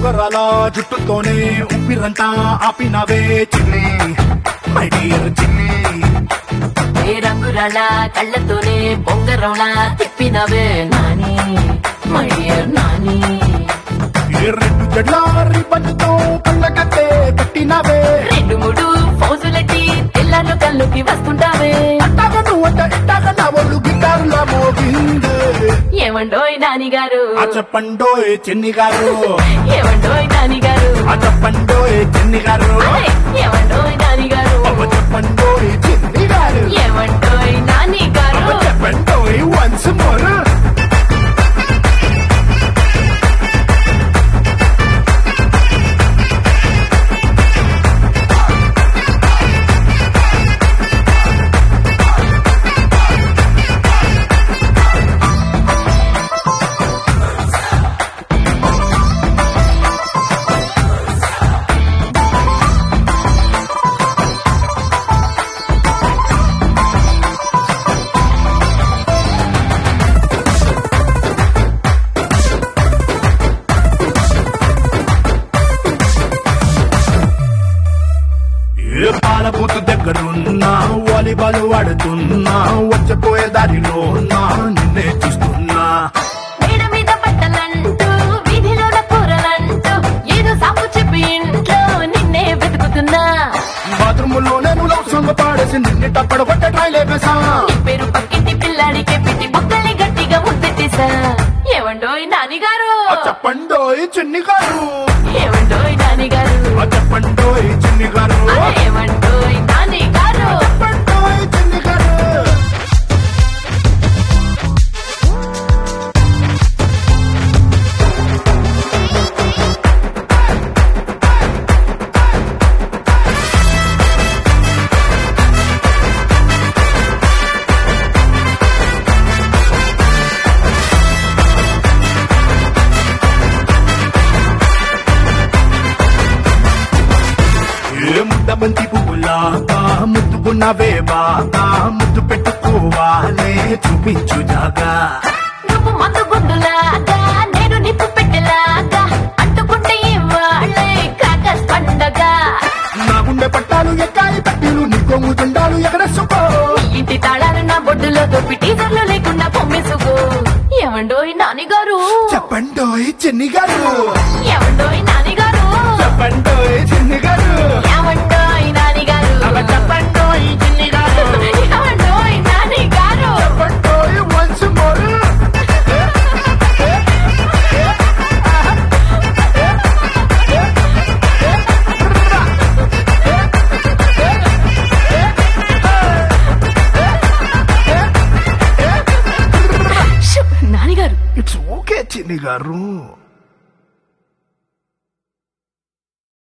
ఉంగరాల జుట్టుతోనే ఉప్పిరంతా ఆపినవే చిన్ని my dear చిన్ని ఏ రంగురాళ్ళ కళ్ళతోనే బొంగరంలా తిప్పినవే నాని మై డియర్ నాని ఏ రెండు జడ్ల రిబ్బన్తో కళ్ళ కట్టే కట్టినవే రెండు మూడు ఫౌజులెట్టి తెల్లారు కళ్ళుకి వస్తుంటావే అట్టాగ నువ్వంట ఇట్టాగ నా ఒళ్ళు గిటారులా మోగిందే ఏమండోయ్ నాని గారు ఆ చెప్పండోయ్ చిన్ని గారు ఏమండోయ్ నాని గారు ఆ చెప్పండోయ్ చిన్ని గారు అరే, ఏమండోయ్ నాని గారు అవ్వ చెప్పండోయ్ చిన్ని గారు ఏమండోయ్ నాని గారు అవ్వ చెప్పండోయ్ వన్స్ మోర్ ఏ పాల బూతు దగ్గరున్నా వాలీబాల్ ఆడుతున్నా వచ్చపోయే దారిలో నా నిన్నే చూస్తున్నా మేడ మీద బట్టలంటూ వీధిలోన కూరలంటూ ఏదో సాకు చెప్పి ఇంట్లో నిన్నే వెతుకుతున్నా బాత్రూమ్ లో నేను లవ్ సాంగ్ పాడేసి నిన్ను టప్పడు పట్ట ట్రైలే వేసా నీ పేరు పక్కింటి పిల్లాడికి పెట్టి బుక్కల్ని గట్టిగా ముద్దెట్టేశా ఏమండోయ్ నాని గారు ఆ చెప్పండోయ్ చిన్ని గారు ఏమండోయ్ నాని గారు ఆ చెప్పండోయ్ చిన్ని గారు అరే, ఏమండోయ్ నాని గారు చెప్పండోయ్ చిన్ని గారు ఏ ముద్ద బంతి పువ్వులాగా ముద్దుకున్నవే బాగా ముద్దు పెట్టుకోవాలే చూపించు జాగా నువ్వు మందు గుండులాగా నేను నిప్పు పెట్టెలాగా అంటుకుంటే ఇవాళ్ళే క్రాకర్స్ పండగ నా గుండె పట్టాలు ఎక్కాయి పట్టీలు నీ కొంగు జెండాలు ఎగరేసుకో నీ ఇంటి తాళాలు నా బొడ్డులో దొప్పి టీజర్లు లేకుండా పొమ్మేసుకో ఏమండోయ్ నాని గారు చెప్పండోయ్ చిన్ని గారు ఏమండోయ్ నాని గారు చెప్పండోయ్ చిన్ని గారు ఏమండోయ్ నాని గారు అలా చెప్పండోయ్ చిన్ని గారు ఏమండోయ్ నాని గారు చెప్పండోయ్ once more. షు, నాని గారు ఇట్స్ ఓకే చిన్ని గారు